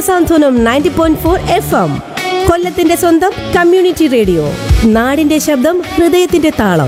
സാന്ത്വനം ninety point four F M കൊല്ലത്തിന്റെ സ്വന്തം community radio നാടിന്റെ ശബ്ദം ഹൃദയത്തിന്റെ താളം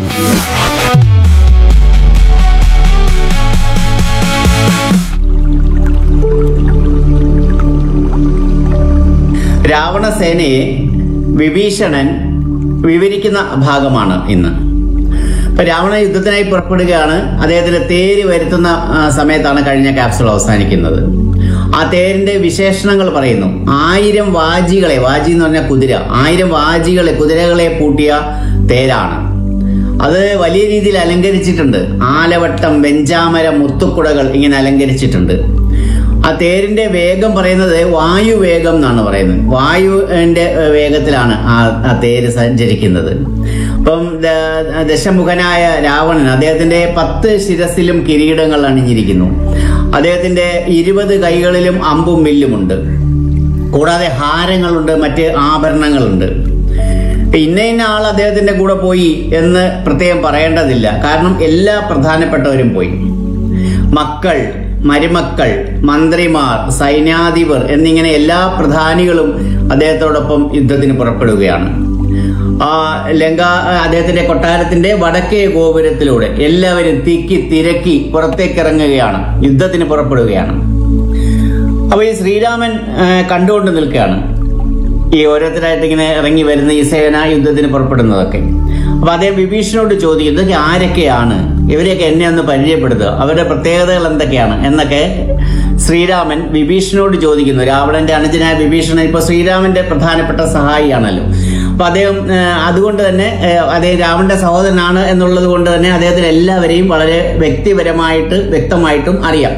രാവണസേനയെ വിഭീഷണൻ വിവരിക്കുന്ന ഭാഗമാണ് ഇന്ന് ഇപ്പൊ രാവണ യുദ്ധത്തിനായി പുറപ്പെടുകയാണ് അദ്ദേഹത്തിന് തേര് വരുത്തുന്ന ആ, സമയത്താണ് കഴിഞ്ഞ ക്യാപ്സുൾ അവസാനിക്കുന്നത് ആ തേരിന്റെ വിശേഷണങ്ങൾ പറയുന്നു ആയിരം വാജികളെ വാജി എന്ന് പറഞ്ഞാൽ കുതിര ആയിരം വാജികളെ കുതിരകളെ പൂട്ടിയ തേരാണ് അത് വലിയ രീതിയിൽ അലങ്കരിച്ചിട്ടുണ്ട് ആലവട്ടം വെഞ്ചാമര മുത്തുക്കുടകൾ ഇങ്ങനെ അലങ്കരിച്ചിട്ടുണ്ട് ആ തേരിന്റെ വേഗം പറയുന്നത് വായു വേഗം എന്നാണ് പറയുന്നത് വായുവിന്റെ ഏഹ്, വേഗത്തിലാണ് ആ ആ തേര് സഞ്ചരിക്കുന്നത് അപ്പം ദ- ദശമുഖനായ രാവണൻ അദ്ദേഹത്തിന്റെ പത്ത് ശിരസിലും കിരീടങ്ങൾ അണിഞ്ഞിരിക്കുന്നു അദ്ദേഹത്തിന്റെ ഇരുപത് കൈകളിലും അമ്പും വില്ലുമുണ്ട് കൂടാതെ ഹാരങ്ങളുണ്ട് മറ്റ് ആഭരണങ്ങളുണ്ട് ഇന്ന ഇന്ന ആൾ അദ്ദേഹത്തിന്റെ കൂടെ പോയി എന്ന് പ്രത്യേകം പറയേണ്ടതില്ല കാരണം എല്ലാ പ്രധാനപ്പെട്ടവരും പോയി മക്കൾ മരുമക്കൾ മന്ത്രിമാർ സൈന്യാധിപർ എന്നിങ്ങനെ എല്ലാ പ്രധാനികളും അദ്ദേഹത്തോടൊപ്പം യുദ്ധത്തിന് പുറപ്പെടുകയാണ് ആ ലങ്ക അദ്ദേഹത്തിന്റെ കൊട്ടാരത്തിന്റെ വടക്കേ ഗോപുരത്തിലൂടെ എല്ലാവരും തിക്കി തിരക്കി പുറത്തേക്ക് ഇറങ്ങുകയാണ് യുദ്ധത്തിന് പുറപ്പെടുകയാണ് അപ്പൊ ഈ ശ്രീരാമൻ ആ, കണ്ടുകൊണ്ട് നിൽക്കുകയാണ് ഈ ഓരോരുത്തരായിട്ട് ഇങ്ങനെ ഇറങ്ങി വരുന്ന ഈ സേന യുദ്ധത്തിന് പുറപ്പെടുന്നതൊക്കെ അപ്പൊ അദ്ദേഹം വിഭീഷണോട് ചോദിക്കും ഇതൊക്കെ ആരൊക്കെയാണ് ഇവരെയൊക്കെ എന്നെ ഒന്ന് പരിചയപ്പെടുത്തുക അവരുടെ പ്രത്യേകതകൾ എന്തൊക്കെയാണ് എന്നൊക്കെ ശ്രീരാമൻ വിഭീഷണോട് ചോദിക്കുന്നു രാവണന്റെ അനുജനായ വിഭീഷണൻ ഇപ്പൊ ശ്രീരാമന്റെ പ്രധാനപ്പെട്ട സഹായിയാണല്ലോ അപ്പൊ അദ്ദേഹം ആ, അതുകൊണ്ട് തന്നെ ആ, അദ്ദേഹം രാവണന്റെ സഹോദരനാണ് എന്നുള്ളത് കൊണ്ട് തന്നെ അദ്ദേഹത്തിന് എല്ലാവരെയും വളരെ വ്യക്തിപരമായിട്ട് വ്യക്തമായിട്ടും അറിയാം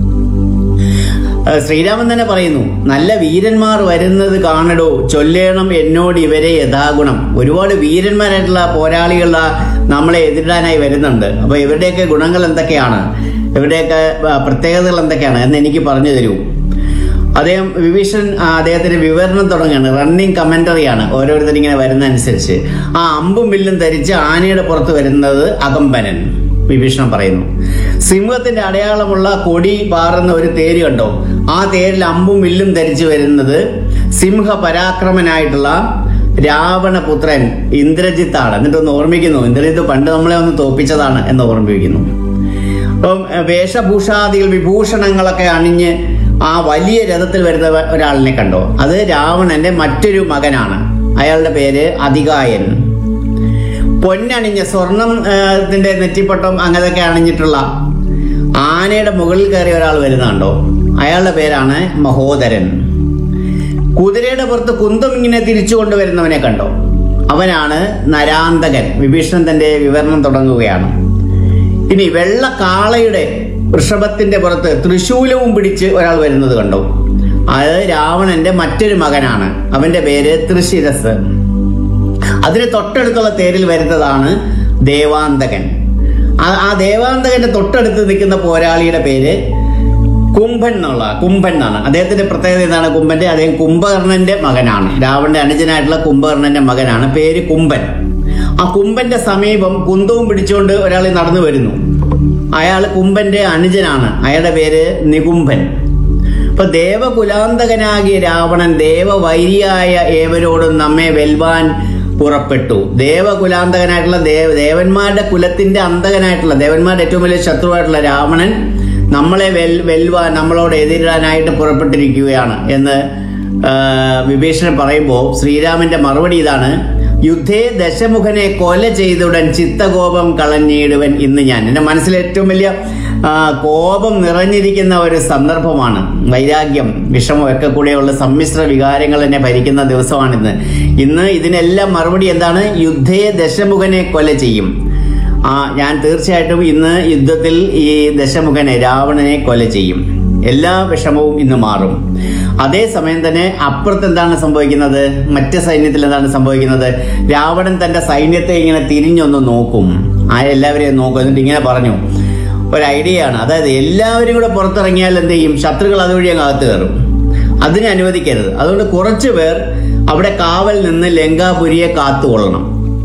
ഏഹ് ശ്രീരാമൻ തന്നെ പറയുന്നു നല്ല വീരന്മാർ വരുന്നത് കാണടോ ചൊല്ലേണം എന്നോട് ഇവരെ യഥാഗുണം ഒരുപാട് വീരന്മാരായിട്ടുള്ള പോരാളികൾ ദാ നമ്മളെ എതിരിടാനായി വരുന്നുണ്ട് അപ്പൊ ഇവരുടെയൊക്കെ ഗുണങ്ങൾ എന്തൊക്കെയാണ് ഇവരുടെയൊക്കെ ആ, പ്രത്യേകതകൾ എന്തൊക്കെയാണ് എന്ന് എനിക്ക് പറഞ്ഞു തരൂ അദ്ദേഹം വിഭീഷൺ ആ, അദ്ദേഹത്തിന്റെ വിവരണം തുടങ്ങുകയാണ് റണ്ണിങ് കമന്ററിയാണ് ഓരോരുത്തർ ഇങ്ങനെ വരുന്ന അനുസരിച്ച് ആ അമ്പും വില്ലും ധരിച്ച് ആനയുടെ പുറത്ത് വരുന്നത് അകമ്പനൻ വിഭീഷണൻ പറയുന്നു സിംഹത്തിന്റെ അടയാളമുള്ള കൊടി പാറുന്ന ഒരു തേര് കണ്ടോ ആ തേരിൽ അമ്പും വില്ലും ധരിച്ചു വരുന്നത് സിംഹ പരാക്രമനായിട്ടുള്ള രാവണപുത്രൻ ഇന്ദ്രജിത്താണ് എന്നിട്ടൊന്ന് ഓർമ്മിക്കുന്നു ഇന്ദ്രജിത്ത് പണ്ട് നമ്മളെ ഒന്ന് തോപ്പിച്ചതാണ് എന്ന് ഓർമ്മിപ്പിക്കുന്നു അപ്പം എഹ്, വേഷഭൂഷാദികൾ വിഭൂഷണങ്ങളൊക്കെ അണിഞ്ഞ് ആ വലിയ രഥത്തിൽ വരുന്ന വ- ഒരാളിനെ കണ്ടോ അത് രാവണന്റെ മറ്റൊരു മകനാണ് അയാളുടെ പേര് അധികായൻ പൊന്നണിഞ്ഞ സ്വർണം ഏഹ്, ത്തിന്റെ നെറ്റിപ്പട്ടം അങ്ങനെയൊക്കെ അണിഞ്ഞിട്ടുള്ള ആനയുടെ മുകളിൽ കയറിയ ഒരാൾ വരുന്നുണ്ടോ അയാളുടെ പേരാണ് മഹോദരൻ കുതിരയുടെ പുറത്ത് കുന്തം ഇങ്ങനെ തിരിച്ചു കൊണ്ടുവരുന്നവനെ കണ്ടോ അവനാണ് നരാന്തകൻ വിഭീഷണൻ തന്റെ വിവരണം തുടങ്ങുകയാണ് ഇനി വെള്ള കാളയുടെ വൃഷഭത്തിന്റെ പുറത്ത് തൃശൂലവും പിടിച്ച് ഒരാൾ വരുന്നത് കണ്ടോ അത് രാവണന്റെ മറ്റൊരു മകനാണ് അവന്റെ പേര് തൃശിരസ് അതിന് തൊട്ടടുത്തുള്ള തേരിൽ വരുന്നതാണ് ദേവാന്തകൻ ആ- ആ ദേവാന്തകന്റെ തൊട്ടടുത്ത് നിൽക്കുന്ന പോരാളിയുടെ പേര് കുംഭൻ എന്നുള്ള കുംഭൻ എന്നാണ് അദ്ദേഹത്തിന്റെ പ്രത്യേകത എന്താണ് കുംഭന്റെ അദ്ദേഹം കുംഭകർണന്റെ മകനാണ് രാവണന്റെ അനുജനായിട്ടുള്ള കുംഭകർണന്റെ മകനാണ് പേര് കുംഭൻ ആ കുംഭന്റെ സമീപം കുന്തവും പിടിച്ചുകൊണ്ട് ഒരാൾ നടന്നു വരുന്നു അയാൾ കുംഭന്റെ അനുജനാണ് അയാളുടെ പേര് നികുംഭൻ അപ്പൊ ദേവകുലാന്തകനാകിയ രാവണൻ ദേവവൈരിയായ ഏവരോടും നമ്മെ വെൽവാൻ പുറപ്പെട്ടു ദേവകുലാന്തകനായിട്ടുള്ള ദേവ ദേവന്മാരുടെ കുലത്തിന്റെ അന്തകനായിട്ടുള്ള ദേവന്മാരുടെ ഏറ്റവും വലിയ ശത്രുവായിട്ടുള്ള രാവണൻ നമ്മളെ വെൽ വെൽവാൻ നമ്മളോട് എതിരിടാനായിട്ട് പുറപ്പെട്ടിരിക്കുകയാണ് എന്ന് ആ, വിഭീഷണൻ പറയുമ്പോൾ ശ്രീരാമന്റെ മറുപടി ഇതാണ് യുദ്ധേ ദശമുഖനെ കൊല ചെയ്തുടൻ ചിത്തകോപം കളഞ്ഞിടുവൻ ഇന്ന് ഞാൻ എന്റെ മനസ്സിൽ ഏറ്റവും വലിയ ആ, കോപം നിറഞ്ഞിരിക്കുന്ന ഒരു സന്ദർഭമാണ് വൈരാഗ്യം വിഷമം ഒക്കെ കൂടെയുള്ള സമ്മിശ്ര വികാരങ്ങൾ എന്നെ ഭരിക്കുന്ന ദിവസമാണിന്ന് ഇന്ന് ഇതിനെല്ലാം മറുപടി എന്താണ് യുദ്ധേ ദശമുഖനെ കൊല ചെയ്യും ആ ഞാൻ തീർച്ചയായിട്ടും ഇന്ന് യുദ്ധത്തിൽ ഈ ദശമുഖനെ രാവണനെ കൊല ചെയ്യും എല്ലാ വിഷമവും ഇന്ന് മാറും അതേസമയം തന്നെ അപ്പുറത്ത് എന്താണ് സംഭവിക്കുന്നത് മറ്റ് സൈന്യത്തിൽ എന്താണ് സംഭവിക്കുന്നത് രാവണൻ തന്റെ സൈന്യത്തെ ഇങ്ങനെ തിരിഞ്ഞൊന്ന് നോക്കും ആ എല്ലാവരെയും നോക്കും എന്നിട്ട് ഇങ്ങനെ പറഞ്ഞു ഒരു ഐഡിയ ആണ് അതായത് എല്ലാവരും കൂടെ പുറത്തിറങ്ങിയാൽ എന്ത് ചെയ്യും ശത്രുക്കൾ അതുവഴി അങ്ങ് അകത്ത് കയറും അതിനെ അനുവദിക്കരുത് അതുകൊണ്ട് കുറച്ചു പേർ അവിടെ കാവൽ നിന്ന് ലങ്കാപുരിയെ കാത്തുകൊള്ളണം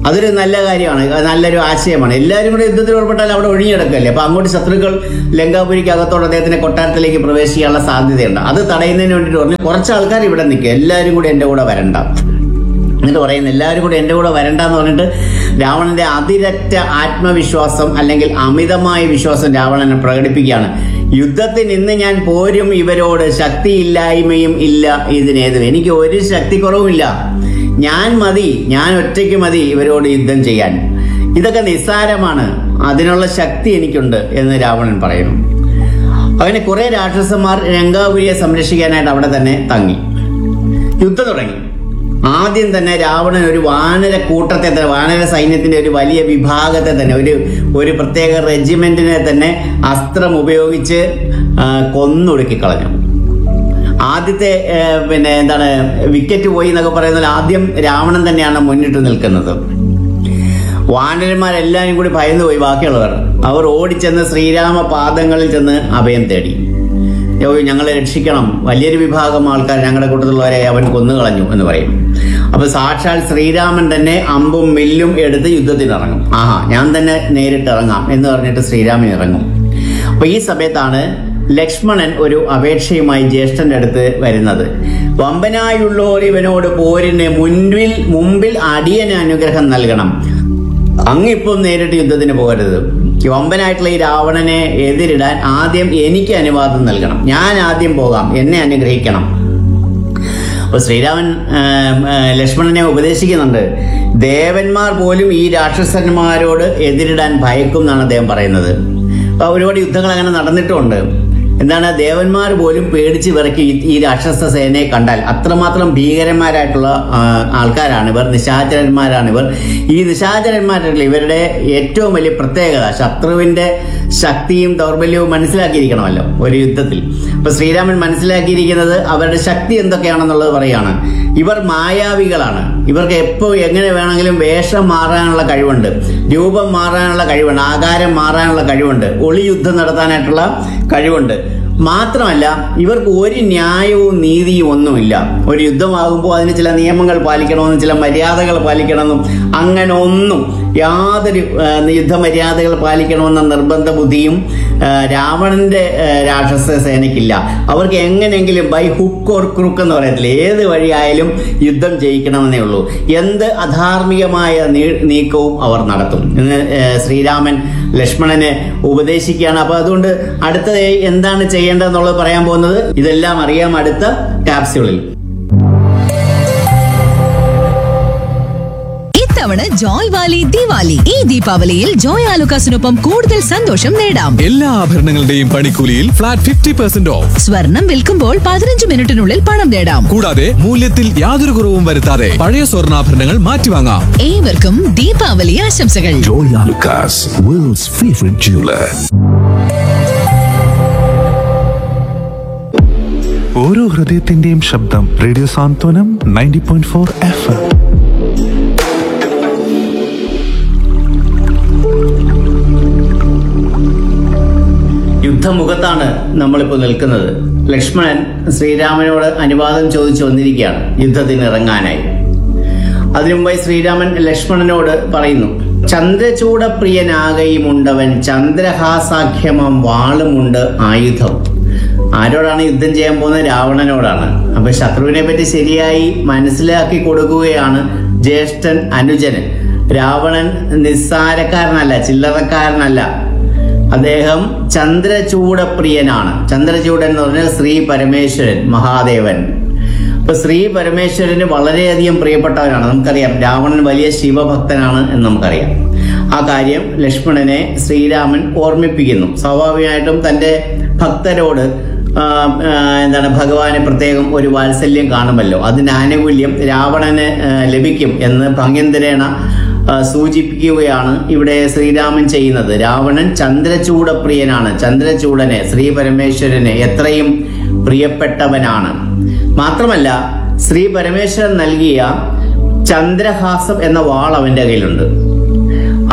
അതൊരു നല്ല കാര്യമാണ് അത് നല്ലൊരു ആശയമാണ് എല്ലാവരും കൂടെ യുദ്ധത്തിൽ ഉൾപ്പെട്ടാൽ അവിടെ ഒഴിഞ്ഞിടക്കല്ലേ അപ്പൊ അങ്ങോട്ട് ശത്രുക്കൾ ലങ്കാപുരിക്ക് അകത്തോടെ അദ്ദേഹത്തിന്റെ കൊട്ടാരത്തിലേക്ക് പ്രവേശിക്കാനുള്ള സാധ്യതയുണ്ട് അത് തടയുന്നതിന് വേണ്ടിയിട്ട് പറഞ്ഞു കുറച്ച് ആൾക്കാർ ഇവിടെ നിൽക്കുക എല്ലാവരും കൂടി എൻ്റെ കൂടെ വരണ്ട എന്നിട്ട് പറയുന്നു എല്ലാവരും കൂടി എൻ്റെ കൂടെ വരണ്ട എന്ന് പറഞ്ഞിട്ട് രാവണന്റെ അതിരറ്റ ആത്മവിശ്വാസം അല്ലെങ്കിൽ അമിതമായ വിശ്വാസം രാവണനെ പ്രകടിപ്പിക്കുകയാണ് യുദ്ധത്തിന് ഇന്ന് ഞാൻ പോരും ഇവരോട് ശക്തിയില്ലായ്മയും ഇല്ല ഇതിനേത് എനിക്ക് ഒരു ശക്തിക്കുറവുമില്ല ഞാൻ മതി ഞാൻ ഒറ്റയ്ക്ക് മതി ഇവരോട് യുദ്ധം ചെയ്യാൻ ഇതൊക്കെ നിസ്സാരമാണ് അതിനുള്ള ശക്തി എനിക്കുണ്ട് എന്ന് രാവണൻ പറയുന്നു അങ്ങനെ കുറെ രാക്ഷസന്മാർ രംഗാപുരിയെ സംരക്ഷിക്കാനായിട്ട് അവിടെ തന്നെ തങ്ങി യുദ്ധം തുടങ്ങി ആദ്യം തന്നെ രാവണൻ ഒരു വാനര കൂട്ടത്തെ തന്നെ വാനര സൈന്യത്തിന്റെ ഒരു വലിയ വിഭാഗത്തെ തന്നെ ഒരു ഒരു പ്രത്യേക റെജിമെന്റിനെ തന്നെ അസ്ത്രം ഉപയോഗിച്ച് ആ, കൊന്നൊടുക്കി കളഞ്ഞു ആദ്യത്തെ ആ, പിന്നെ എന്താണ് വിക്കറ്റ് പോയി എന്നൊക്കെ പറയുന്നത് ആദ്യം രാവണൻ തന്നെയാണ് മുന്നിട്ട് നിൽക്കുന്നത് വാനരന്മാരെല്ലാവരും കൂടി ഭയന്നു പോയി ബാക്കിയുള്ളവർ അവർ ഓടിച്ചെന്ന് ശ്രീരാമ പാദങ്ങളിൽ ചെന്ന് അഭയം തേടി "യോ, ഞങ്ങളെ രക്ഷിക്കണം വലിയൊരു വിഭാഗം ആൾക്കാർ ഞങ്ങളുടെ കൂട്ടത്തിലുള്ളവരെ അവൻ കൊന്നുകളഞ്ഞു എന്ന് പറയും അപ്പൊ സാക്ഷാൽ ശ്രീരാമൻ തന്നെ അമ്പും മില്ലും എടുത്ത് യുദ്ധത്തിന് ഇറങ്ങും ആഹാ ഞാൻ തന്നെ നേരിട്ട് ഇറങ്ങാം എന്ന് പറഞ്ഞിട്ട് ശ്രീരാമൻ ഇറങ്ങും അപ്പൊ ഈ സമയത്താണ് ലക്ഷ്മണൻ ഒരു അപേക്ഷയുമായി ജ്യേഷ്ഠന്റെ അടുത്ത് വരുന്നത് വമ്പനായുള്ളോർ ഇവനോട് പോരിന് മുൻപിൽ മുമ്പിൽ അടിയന് അനുഗ്രഹം നൽകണം അങ്ങിപ്പം നേരിട്ട് യുദ്ധത്തിന് പോകരുത് ഈ വമ്പനായിട്ടുള്ള ഈ രാവണനെ എതിരിടാൻ ആദ്യം എനിക്ക് അനുവാദം നൽകണം ഞാൻ ആദ്യം പോകാം എന്നെ അനുഗ്രഹിക്കണം അപ്പൊ ശ്രീരാമൻ ആ, ആ, ലക്ഷ്മണനെ ഉപദേശിക്കുന്നുണ്ട് ദേവന്മാർ പോലും ഈ രാക്ഷസന്മാരോട് എതിരിടാൻ ഭയക്കും എന്നാണ് അദ്ദേഹം പറയുന്നത് അപ്പൊ ഒരുപാട് യുദ്ധങ്ങൾ അങ്ങനെ നടന്നിട്ടുമുണ്ട് എന്താണ് ദേവന്മാർ പോലും പേടിച്ച് വിറക്കി ഈ- ഈ രാക്ഷസ സേനയെ കണ്ടാൽ അത്രമാത്രം ഭീകരന്മാരായിട്ടുള്ള ആ, ആൾക്കാരാണ് ഇവർ നിശാചരന്മാരാണ് ഇവർ ഈ നിശാചരന്മാരായിട്ടുള്ള ഇവരുടെ ഏറ്റവും വലിയ പ്രത്യേകത ശത്രുവിന്റെ ശക്തിയും ദൗർബല്യവും മനസ്സിലാക്കിയിരിക്കണമല്ലോ ഒരു യുദ്ധത്തിൽ അപ്പൊ ശ്രീരാമൻ മനസ്സിലാക്കിയിരിക്കുന്നത് അവരുടെ ശക്തി എന്തൊക്കെയാണെന്നുള്ളത് പറയാണ് ഇവർ മായാവികളാണ് ഇവർക്ക് എപ്പോ എങ്ങനെ വേണമെങ്കിലും വേഷം മാറാനുള്ള കഴിവുണ്ട് രൂപം മാറാനുള്ള കഴിവുണ്ട് ആകാരം മാറാനുള്ള കഴിവുണ്ട് ഒളി യുദ്ധം നടത്താനായിട്ടുള്ള കഴിവുണ്ട് മാത്രമല്ല ഇവർക്ക് ഒരു ന്യായവും നീതിയും ഒന്നുമില്ല ഒരു യുദ്ധമാകുമ്പോൾ അതിന് ചില നിയമങ്ങൾ പാലിക്കണമെന്നും ചില മര്യാദകൾ പാലിക്കണമെന്നും അങ്ങനെ ഒന്നും യാതൊരു ആ, യുദ്ധമര്യാദകൾ പാലിക്കണമെന്ന നിർബന്ധ ബുദ്ധിയും ആ, രാവണന്റെ ആ, രാക്ഷസ സേനയ്ക്കില്ല അവർക്ക് എങ്ങനെയെങ്കിലും ബൈ ഹുക്ക് ഓർ ക്രൂക്ക് എന്ന് പറയത്തില്ല ഏത് വഴിയായാലും യുദ്ധം ജയിക്കണമെന്നേ ഉള്ളൂ എന്ത് അധാർമികമായ നീ- നീക്കവും അവർ നടത്തും എന്ന് ആ, ശ്രീരാമൻ ലക്ഷ്മണനെ ഉപദേശിക്കുകയാണ് അപ്പൊ അതുകൊണ്ട് അടുത്തതായി എന്താണ് ചെയ്യേണ്ടതെന്നുള്ളത് പറയാൻ പോകുന്നത് ഇതെല്ലാം അറിയാം അടുത്ത ക്യാപ്സ്യൂളിൽ ഇത്തവണ ജോയ് വാലി ദിവാലി ഈ ദീപാവലിയിൽ ജോയ് ആലുക്കാസിനൊപ്പം കൂടുതൽ സന്തോഷം നേടാം എല്ലാ ആഭരണങ്ങളുടെയും പണിക്കൂലിയിൽ ഫ്ലാറ്റ് ഫിഫ്റ്റി പെർസെന്റ് ഓഫ് സ്വർണം വിൽക്കുമ്പോൾ പതിനഞ്ച് മിനിറ്റിനുള്ളിൽ പണം നേടാം കൂടാതെ മൂല്യത്തിൽ യാതൊരു കുറവും വരുത്താതെ പഴയ സ്വർണ്ണാഭരണങ്ങൾ മാറ്റിവാങ്ങാം ഏവർക്കും ദീപാവലി ആശംസകൾ Joy Alucas, world's favorite jeweler. ഓരോ ഹൃദയത്തിന്റെയും ശബ്ദം radio Santhwanam ninety point four F M യുദ്ധമുഖത്താണ് നമ്മളിപ്പോൾ നിൽക്കുന്നത് ലക്ഷ്മണൻ ശ്രീരാമനോട് അനുവാദം ചോദിച്ചു വന്നിരിക്കുകയാണ് യുദ്ധത്തിന് ഇറങ്ങാനായി അതിനു മുമ്പായി ശ്രീരാമൻ ലക്ഷ്മണനോട് പറയുന്നു ചന്ദ്രചൂടപ്രിയനാകയുമുണ്ടവൻ ചന്ദ്രഹാസാഖ്യമം വാളുമുണ്ട് ആയുധം ആരോടാണ് യുദ്ധം ചെയ്യാൻ പോകുന്നത് രാവണനോടാണ് അപ്പൊ ശത്രുവിനെ പറ്റി ശരിയായി മനസ്സിലാക്കി കൊടുക്കുകയാണ് ജ്യേഷ്ഠൻ അനുജന് രാവണൻ നിസ്സാരക്കാരനല്ല ചില്ലറക്കാരനല്ല അദ്ദേഹം ചന്ദ്രചൂടപ്രിയനാണ് ചന്ദ്രചൂടൻ എന്ന് പറഞ്ഞാൽ ശ്രീ പരമേശ്വരൻ മഹാദേവൻ അപ്പൊ ശ്രീ പരമേശ്വരന് വളരെയധികം പ്രിയപ്പെട്ടവനാണ് നമുക്കറിയാം രാവണൻ വലിയ ശിവഭക്തനാണ് എന്ന് നമുക്കറിയാം ആ കാര്യം ലക്ഷ്മണനെ ശ്രീരാമൻ ഓർമ്മിപ്പിക്കുന്നു സ്വാഭാവികമായിട്ടും തന്റെ ഭക്തരോട് ആ, ആ, എന്താണ് ഭഗവാനെ പ്രത്യേകം ഒരു വാത്സല്യം കാണുമല്ലോ അതിന്റെ ആനുകൂല്യം രാവണന് ആ, ലഭിക്കും എന്ന് ഭംഗ്യന്തരേണ ആ, സൂചിപ്പിക്കുകയാണ് ഇവിടെ ശ്രീരാമൻ ചെയ്യുന്നത് രാവണൻ ചന്ദ്രചൂടപ്രിയനാണ് ചന്ദ്രചൂടനെ ശ്രീ പരമേശ്വരന് എത്രയും പ്രിയപ്പെട്ടവനാണ് മാത്രമല്ല ശ്രീ പരമേശ്വരൻ നൽകിയ ചന്ദ്രഹാസം എന്ന വാൾ അവന്റെ കയ്യിലുണ്ട് ആ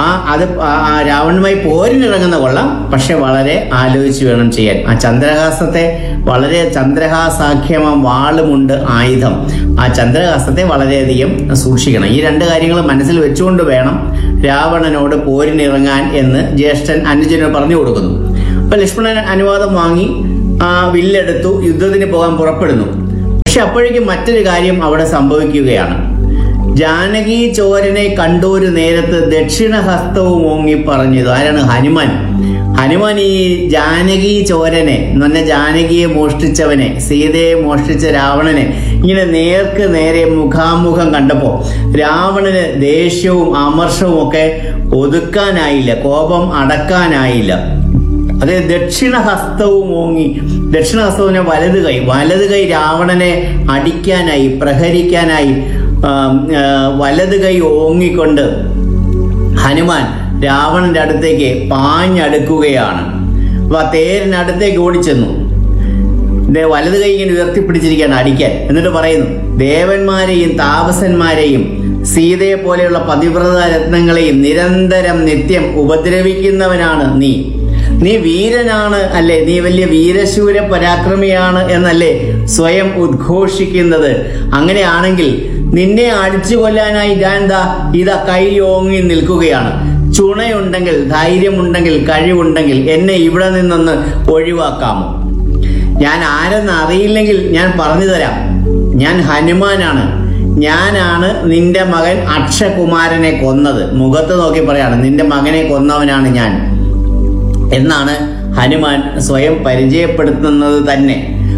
ആ അത് ആ- ആ രാവണനുമായി പോരിനിറങ്ങുന്ന കൊള്ളാം പക്ഷെ വളരെ ആലോചിച്ച് വേണം ചെയ്യാൻ ആ ചന്ദ്രഹാസത്തെ വളരെ ചന്ദ്രഹാസാഖ്യമം വാളുമുണ്ട് ആയുധം ആ ചന്ദ്രഹാസത്തെ വളരെയധികം സൂക്ഷിക്കണം ഈ രണ്ട് കാര്യങ്ങൾ മനസ്സിൽ വെച്ചുകൊണ്ട് വേണം രാവണനോട് പോരിനിറങ്ങാൻ എന്ന് ജ്യേഷ്ഠൻ അനുജനോട് പറഞ്ഞു കൊടുക്കുന്നു അപ്പൊ ലക്ഷ്മണൻ അനുവാദം വാങ്ങി ആ വില്ലെടുത്തു യുദ്ധത്തിന് പോകാൻ പുറപ്പെടുന്നു പക്ഷെ അപ്പോഴേക്കും മറ്റൊരു കാര്യം അവിടെ സംഭവിക്കുകയാണ് ജാനകി ചോരനെ കണ്ടൊരു നേരത്ത് ദക്ഷിണഹസ്തവും ഓങ്ങി പറഞ്ഞത് ആരാണ് ഹനുമാൻ ഹനുമാൻ ഈ ജാനകി ചോരനെ എന്ന് പറഞ്ഞ ജാനകിയെ മോഷ്ടിച്ചവനെ സീതയെ മോഷ്ടിച്ച രാവണനെ ഇങ്ങനെ നേർക്ക് നേരെ മുഖാമുഖം കണ്ടപ്പോ രാവണന് ദേഷ്യവും അമർഷവും ഒക്കെ ഒതുക്കാനായില്ല കോപം അടക്കാനായില്ല അത് ദക്ഷിണഹസ്തവും ഓങ്ങി ദക്ഷിണഹസ്തവിനെ വലത് കൈ വലത് കൈ രാവണനെ അടിക്കാനായി പ്രഹരിക്കാനായി ആം, ആ, വലത് കൈ ഓങ്ങിക്കൊണ്ട് ഹനുമാൻ രാവണന്റെ അടുത്തേക്ക് പാഞ്ഞടുക്കുകയാണ് അപ്പൊ ആ തേരിനടുത്തേക്ക് ഓടിച്ചെന്നു ദേ വലത് കൈ ഇങ്ങനെ ഉയർത്തിപ്പിടിച്ചിരിക്കുകയാണ് അടിക്കാൻ എന്നിട്ട് പറയുന്നു ദേവന്മാരെയും താപസന്മാരെയും സീതയെ പോലെയുള്ള പതിവ്രത രത്നങ്ങളെയും നിരന്തരം നിത്യം ഉപദ്രവിക്കുന്നവനാണ് നീ നീ വീരനാണ് അല്ലേ നീ വലിയ വീരശൂര പരാക്രമിയാണ് എന്നല്ലേ സ്വയം ഉദ്ഘോഷിക്കുന്നത് അങ്ങനെയാണെങ്കിൽ നിന്നെ അടിച്ചു കൊല്ലാനായി ഞാൻ ദാ ഇതാ കൈ ഓങ്ങി നിൽക്കുകയാണ് ചുണയുണ്ടെങ്കിൽ ധൈര്യമുണ്ടെങ്കിൽ കഴിവുണ്ടെങ്കിൽ എന്നെ ഇവിടെ നിന്നൊന്ന് ഒഴിവാക്കാമോ ഞാൻ ആരെന്ന് അറിയില്ലെങ്കിൽ ഞാൻ പറഞ്ഞു തരാം ഞാൻ ഹനുമാനാണ് ഞാനാണ് നിന്റെ മകൻ അക്ഷകുമാരനെ കൊന്നത് മുഖത്ത് നോക്കി പറയാണ് നിന്റെ മകനെ കൊന്നവനാണ് ഞാൻ എന്നാണ് ഹനുമാൻ സ്വയം പരിചയപ്പെടുത്തുന്നത് തന്നെ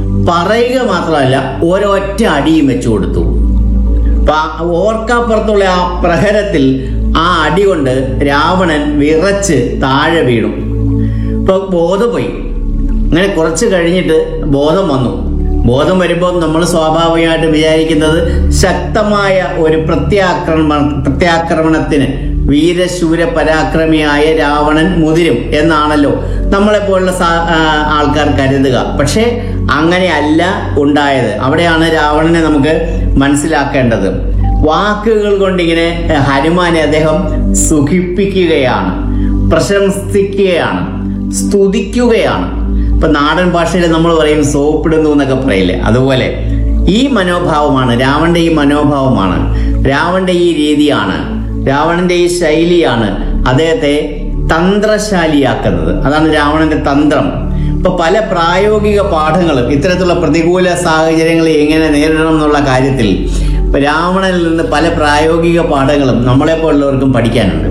പറയുക മാത്രമല്ല ഒരൊറ്റ അടിയും വെച്ചു കൊടുത്തു അപ്പൊ ആ ഓർക്കാപ്പുറത്തുള്ള ആ പ്രഹരത്തിൽ ആ അടി കൊണ്ട് രാവണൻ വിറച്ച് താഴെ വീണു ഇപ്പൊ ബോധം പോയി അങ്ങനെ കുറച്ച് കഴിഞ്ഞിട്ട് ബോധം വന്നു ബോധം വരുമ്പോൾ നമ്മൾ സ്വാഭാവികമായിട്ട് വിചാരിക്കുന്നത് ശക്തമായ ഒരു പ്രത്യാക്രമണ പ്രത്യാക്രമണത്തിന് വീരശൂര പരാക്രമിയായ രാവണൻ മുതിരും എന്നാണല്ലോ നമ്മളെപ്പോലുള്ള സാ- ആ, ആൾക്കാർ കരുതുക പക്ഷേ അങ്ങനെയല്ല ഉണ്ടായത് അവിടെയാണ് രാവണനെ നമുക്ക് മനസ്സിലാക്കേണ്ടത് വാക്കുകൾ കൊണ്ടിങ്ങനെ ഹനുമാനെ അദ്ദേഹം സുഖിപ്പിക്കുകയാണ് പ്രശംസിക്കുകയാണ് സ്തുതിക്കുകയാണ് ഇപ്പൊ നാടൻ ഭാഷയിൽ നമ്മൾ പറയും സോപ്പിടുന്നു എന്നൊക്കെ പറയില്ലേ അതുപോലെ ഈ മനോഭാവമാണ് രാവണന്റെ ഈ മനോഭാവമാണ് രാവണന്റെ ഈ രീതിയാണ് രാവണന്റെ ഈ ശൈലിയാണ് അദ്ദേഹത്തെ തന്ത്രശാലിയാക്കുന്നത് അതാണ് രാവണന്റെ തന്ത്രം ഇപ്പൊ പല പ്രായോഗിക പാഠങ്ങളും ഇത്തരത്തിലുള്ള പ്രതികൂല സാഹചര്യങ്ങളെ എങ്ങനെ നേരിടണം എന്നുള്ള കാര്യത്തിൽ ഇപ്പൊ രാവണനിൽ നിന്ന് പല പ്രായോഗിക പാഠങ്ങളും നമ്മളെ പോലുള്ളവർക്കും പഠിക്കാനുണ്ട്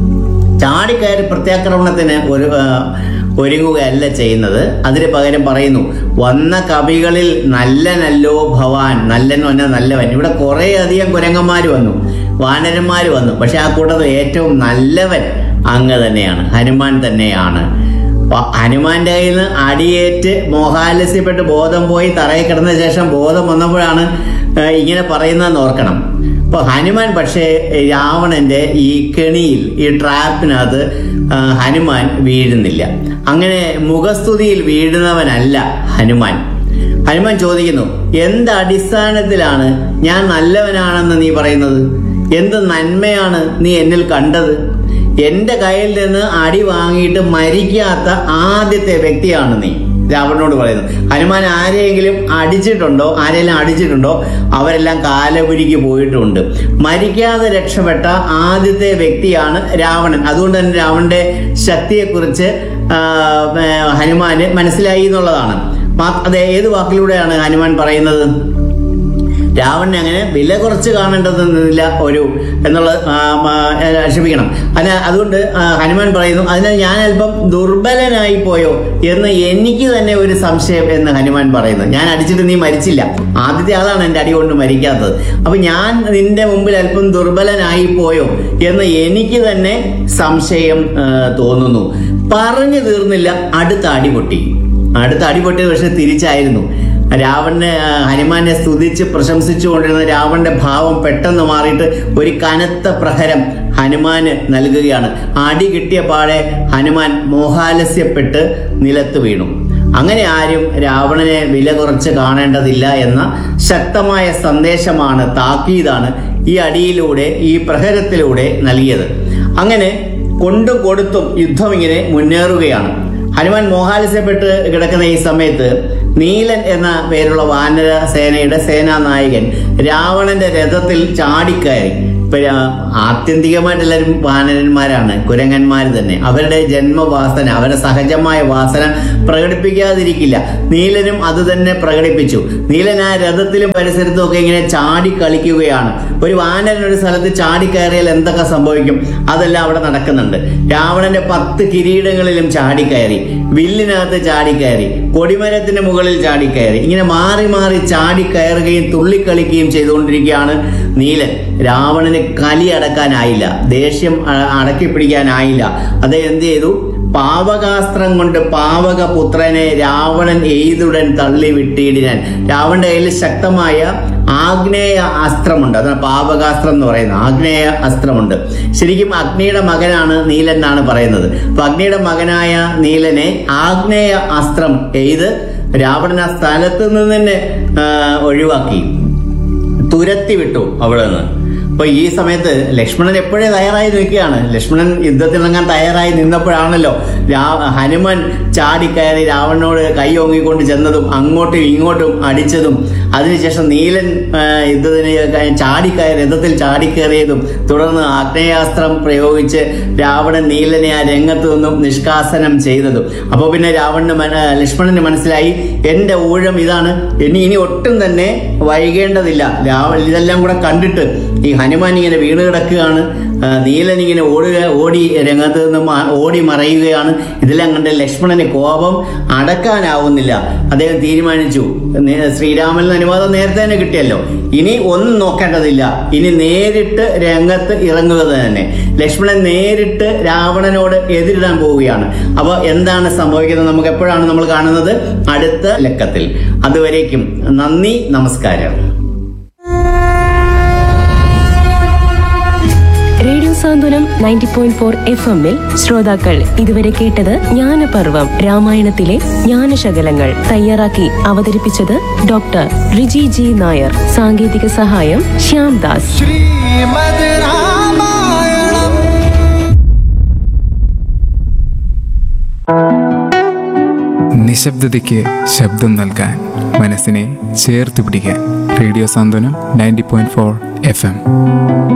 ചാടിക്കയറി പ്രത്യാക്രമണത്തിന് ഒരു ആ, ഒരുങ്ങുകയല്ല ചെയ്യുന്നത് അതിന് പകരം പറയുന്നു വന്ന കവികളിൽ നല്ലനല്ലോ ഭവാൻ നല്ലൻ വന്ന നല്ലവൻ ഇവിടെ കുറേ അധികം കുരങ്ങന്മാർ വന്നു വാനരന്മാർ വന്നു പക്ഷെ ആ കൂട്ടത്തിൽ ഏറ്റവും നല്ലവൻ അങ്ങ് തന്നെയാണ് ഹനുമാൻ തന്നെയാണ് അപ്പൊ ഹനുമാന്റെ കയ്യിൽ നിന്ന് അടിയേറ്റ് മോഹാലസ്യപ്പെട്ട് ബോധം പോയി തറയിൽ കിടന്ന ശേഷം ബോധം വന്നപ്പോഴാണ് ആ, ഇങ്ങനെ പറയുന്നതെന്ന് ഓർക്കണം അപ്പൊ ഹനുമാൻ പക്ഷേ രാവണന്റെ ഈ കെണിയിൽ ഈ ട്രാപ്പിനകത്ത് ആ, ഹനുമാൻ വീഴുന്നില്ല അങ്ങനെ മുഖസ്തുതിയിൽ വീഴുന്നവനല്ല ഹനുമാൻ ഹനുമാൻ ചോദിക്കുന്നു എന്ത് അടിസ്ഥാനത്തിലാണ് ഞാൻ നല്ലവനാണെന്ന് നീ പറയുന്നത് എന്ത് നന്മയാണ് നീ എന്നിൽ കണ്ടത് എന്റെ കയ്യിൽ നിന്ന് അടി വാങ്ങിയിട്ട് മരിക്കാത്ത ആദ്യത്തെ വ്യക്തിയാണ് നീ രാവണനോട് പറയുന്നു ഹനുമാൻ ആരെയെങ്കിലും അടിച്ചിട്ടുണ്ടോ ആരെങ്കിലും അടിച്ചിട്ടുണ്ടോ അവരെല്ലാം കാലപുരിക്ക് പോയിട്ടുണ്ട് മരിക്കാതെ രക്ഷപ്പെട്ട ആദ്യത്തെ വ്യക്തിയാണ് രാവണൻ അതുകൊണ്ട് തന്നെ രാവണന്റെ ശക്തിയെക്കുറിച്ച് ആ, ഏ, ഹനുമാന് മനസ്സിലായി എന്നുള്ളതാണ് മാ- അത് ഏത് വാക്കിലൂടെയാണ് ഹനുമാൻ പറയുന്നത് രാവണനെ അങ്ങനെ വില കുറച്ച് കാണേണ്ടതെന്നില്ല ഒരു എന്നുള്ളത് ആ, ആ, ഏ, ക്ഷമിക്കണം അതിന് അതുകൊണ്ട് ആ, ഹനുമാൻ പറയുന്നു അതിനാൽ ഞാൻ അല്പം ദുർബലനായി പോയോ എന്ന് എനിക്ക് തന്നെ ഒരു സംശയം എന്ന് ഹനുമാൻ പറയുന്നു ഞാൻ അടിച്ചിട്ട് നീ മരിച്ചില്ല ആദ്യത്തെ ആളാണ് എൻ്റെ അടി കൊണ്ട് മരിക്കാത്തത് അപ്പൊ ഞാൻ നിന്റെ മുമ്പിൽ അല്പം ദുർബലനായി പോയോ എന്ന് എനിക്ക് തന്നെ സംശയം ആ, തോന്നുന്നു പറഞ്ഞു തീർന്നില്ല അടുത്ത അടി പൊട്ടി അടുത്ത അടി പൊട്ടിയത് പക്ഷെ തിരിച്ചായിരുന്നു രാവണനെ ആ, ഹനുമാനെ സ്തുതിച്ച് പ്രശംസിച്ചുകൊണ്ടിരുന്ന രാവണന്റെ ഭാവം പെട്ടെന്ന് മാറിയിട്ട് ഒരു കനത്ത പ്രഹരം ഹനുമാന് നൽകുകയാണ് അടി കിട്ടിയ പാടെ ഹനുമാൻ മോഹാലസ്യപ്പെട്ട് നിലത്ത് വീണു അങ്ങനെ ആരും രാവണനെ വില കുറച്ച് കാണേണ്ടതില്ല എന്ന ശക്തമായ സന്ദേശമാണ് താക്കീതാണ് ഈ അടിയിലൂടെ ഈ പ്രഹരത്തിലൂടെ നൽകിയത് അങ്ങനെ കൊണ്ടും കൊടുത്തും യുദ്ധം ഇങ്ങനെ മുന്നേറുകയാണ് ഹനുമാൻ മോഹാലസ്യപ്പെട്ട് കിടക്കുന്ന ഈ സമയത്ത് നീലൻ എന്ന പേരുള്ള വാനര സേനയുടെ സേനാ നായകൻ രാവണന്റെ രഥത്തിൽ ചാടിക്കയറി ഇപ്പൊ രാ- ആത്യന്തികമായിട്ട് എല്ലാവരും വാനരന്മാരാണ് കുരങ്ങന്മാർ തന്നെ അവരുടെ ജന്മവാസന അവരുടെ സഹജമായ വാസന പ്രകടിപ്പിക്കാതിരിക്കില്ല നീലനും അത് തന്നെ പ്രകടിപ്പിച്ചു നീലൻ ആ രഥത്തിലും പരിസരത്തും ഒക്കെ ഇങ്ങനെ ചാടി കളിക്കുകയാണ് ഒരു വാനരൻ ഒരു സ്ഥലത്ത് ചാടി കയറിയാൽ എന്തൊക്കെ സംഭവിക്കും അതെല്ലാം അവിടെ നടക്കുന്നുണ്ട് രാവണന്റെ പത്ത് കിരീടങ്ങളിലും ചാടിക്കയറി വില്ലിനകത്ത് ചാടിക്കയറി കൊടിമരത്തിന്റെ മുകളിൽ ചാടിക്കയറി ഇങ്ങനെ മാറി മാറി ചാടിക്കയറുകയും തുള്ളിക്കളിക്കുകയും ചെയ്തുകൊണ്ടിരിക്കുകയാണ് നീലൻ രാവണന് കലി അടക്കാനായില്ല ദേഷ്യം അ- അടക്കി പിടിക്കാനായില്ല അദ്ദേഹം എന്ത് ചെയ്തു പാവകാസ്ത്രം കൊണ്ട് പാവക പുത്രനെ രാവണൻ എയ്തുടൻ തള്ളി വിട്ടിടിനാൻ രാവണന്റെ കയ്യിൽ ശക്തമായ ആഗ്നേയ അസ്ത്രമുണ്ട് അതാണ് പാവകാസ്ത്രം എന്ന് പറയുന്നത് ആഗ്നേയ അസ്ത്രമുണ്ട് ശരിക്കും അഗ്നിയുടെ മകനാണ് നീലൻ എന്നാണ് പറയുന്നത് അപ്പൊ അഗ്നിയുടെ മകനായ നീലനെ ആഗ്നേയ അസ്ത്രം എയ്ത് രാവണൻ ആ സ്ഥലത്ത് നിന്ന് തന്നെ ആ, ഒഴിവാക്കി തുരത്തി വിട്ടു അവിടെ നിന്ന് അപ്പൊ ഈ സമയത്ത് ലക്ഷ്മണൻ എപ്പോഴേ തയ്യാറായി നിൽക്കുകയാണ് ലക്ഷ്മണൻ യുദ്ധത്തിനിറങ്ങാൻ തയ്യാറായി നിന്നപ്പോഴാണല്ലോ രാ- ഹനുമാൻ ചാടിക്കയറി രാവണനോട് കൈ ഓങ്ങിക്കൊണ്ട് ചെന്നതും അങ്ങോട്ടും ഇങ്ങോട്ടും അടിച്ചതും അതിനുശേഷം നീലൻ ആ, യുദ്ധത്തിന് ക- ചാടിക്കയറി രഥത്തിൽ ചാടിക്കയറിയതും തുടർന്ന് ആഗ്നേയാസ്ത്രം പ്രയോഗിച്ച് രാവണൻ നീലനെ ആ രംഗത്ത് നിന്നും നിഷ്കാസനം ചെയ്തതും അപ്പോൾ പിന്നെ രാവണന് മന- ലക്ഷ്മണന് മനസ്സിലായി എന്റെ ഊഴം ഇതാണ് ഇനി ഇനി ഒട്ടും തന്നെ വൈകേണ്ടതില്ല രാവ- ഇതെല്ലാം കൂടെ കണ്ടിട്ട് ഈ ഹനുമാൻ ഇങ്ങനെ വീണ് കിടക്കുകയാണ് ആ, നീലൻ ഇങ്ങനെ ഓടുക ഓടി രംഗത്ത് നിന്ന് മ- ഓടി മറയുകയാണ് ഇതെല്ലാം കണ്ട് ലക്ഷ്മണന് കോപം അടക്കാനാവുന്നില്ല അദ്ദേഹം തീരുമാനിച്ചു നേ- ശ്രീരാമന് അനുവാദം നേരത്തെ തന്നെ കിട്ടിയല്ലോ ഇനി ഒന്നും നോക്കേണ്ടതില്ല ഇനി നേരിട്ട് രംഗത്ത് ഇറങ്ങുക തന്നെ ലക്ഷ്മണൻ നേരിട്ട് രാവണനോട് എതിരിടാൻ പോവുകയാണ് അപ്പോൾ എന്താണ് സംഭവിക്കുന്നത് നമുക്ക് എപ്പോഴാണ് നമ്മൾ കാണുന്നത് അടുത്ത ലക്കത്തിൽ അതുവരേക്കും നന്ദി നമസ്കാരം radio Santhwanam ninety point four F എമ്മിൽ ശ്രോതാക്കൾ ഇതുവരെ കേട്ടത് ജ്ഞാനപർവം രാമായണത്തിലെ ജ്ഞാനശകലങ്ങൾ തയ്യാറാക്കി അവതരിപ്പിച്ചത് ഡോക്ടർ റിജി ജി നായർ സാങ്കേതിക സഹായം ശ്യാം ദാസ് ശ്രീമദ് രാമായണം നിശബ്ദതയ്ക്ക് ശബ്ദം നൽകാൻ മനസ്സിനെ ചേർത്ത് പിടിക്കാൻ radio Santhwanam ninety point four F M